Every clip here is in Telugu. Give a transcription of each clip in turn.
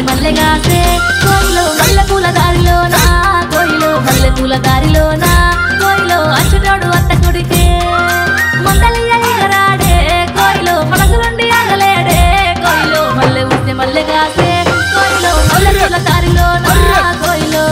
ఊసి మల్లెగాసే కోయిలో మల్లె పూల దారిలోనా కోయిలో మల్లె పూల దారిలోనా కోయిలో అచ్చునోడు అత్త కొడికే మందలియ ఎగరాడే కోయిలో మనసు నుండి ఆగలేడే కోయిలో మల్లె ఊసి మల్లెగాసే కోయిలో మల్లె పూల దారిలోనా కోయిలో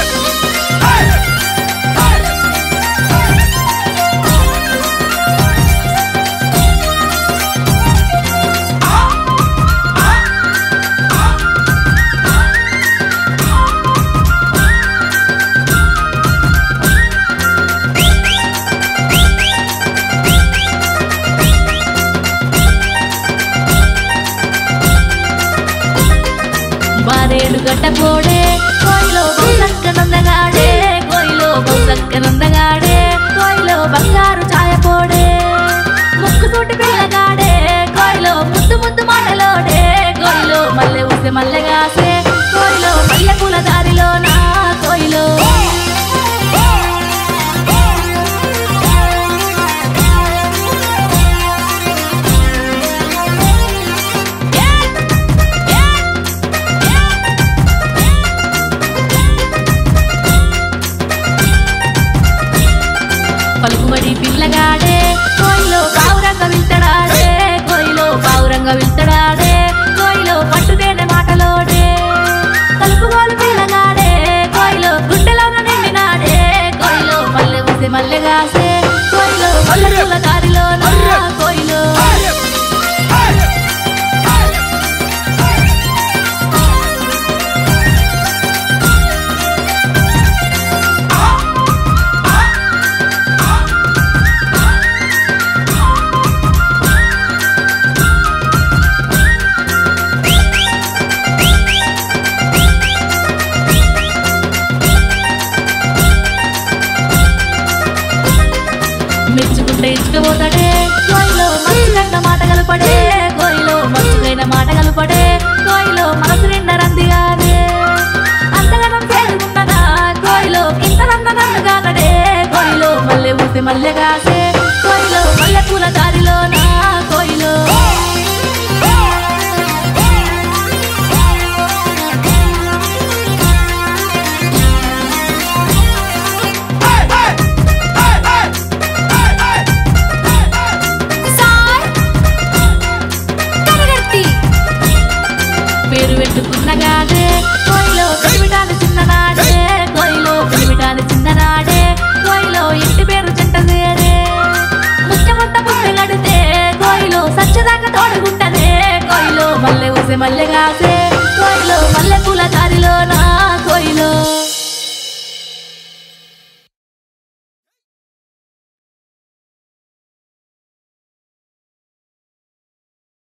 బారేడు గడ్డ పోడే కోయిలో బౌసక్క నందగాడే కోయిలో బౌసక్క నందగాడే కోయిలో బంగారు ఛాయ పోడే ముక్కు తోటి పిల్లగాడే కోయిలో ముద్దు ముద్దు మాటలోడే కోయిలో మల్లె ఊసే మల్లెగాసే కోయిలో మల్లె పూల దారిలో నా కోయిలో పలుకుబడి పిల్లగాడే కోయిలో పావురంగ విల్తడాడే కోయిలో పావురంగ విల్తడాడే కోయిలో పట్టుదేనే మాటలోడే కలుపుగోలు పిల్లగాడే కోయిలో గుండెలోన నిండినాడే కోయిలో మల్లె ఊసే మల్లెగాసే కోయిలో మల్లె పూల దారిలో నా కోయిలో మెచ్చుకుంటే ఇచ్చుకుపోతాడే కోయిలో మంచుగంట మాట కలపడే కోయిలో మంచుగైన మాట కలపడే కోయిలో మనసు నిండా రందిగానే అంతగనం చేరుకున్నదా కోయిలో ఇంతనంత నన్ను కానడే కోయిలో మల్లె ఊసి మల్లె కాసే కోయిలో మల్లె పూల దారిలో నా కోయిలో పేరు పెట్టుకున్నగానే కోయిలో పిలిమిటాని చిన్ననాడే కోయిలో పిలిమిటాని చిన్ననాడే కోయిలో ఇంటి పేరు చెంట చేరే ముఖ్యమంత పుట్టి గడితే కోయిలో సచ్చదాకా తోడుకుంటదే కోయిలో మల్లె ఊసే మల్లె కాసే కోయిలో మల్లె పూల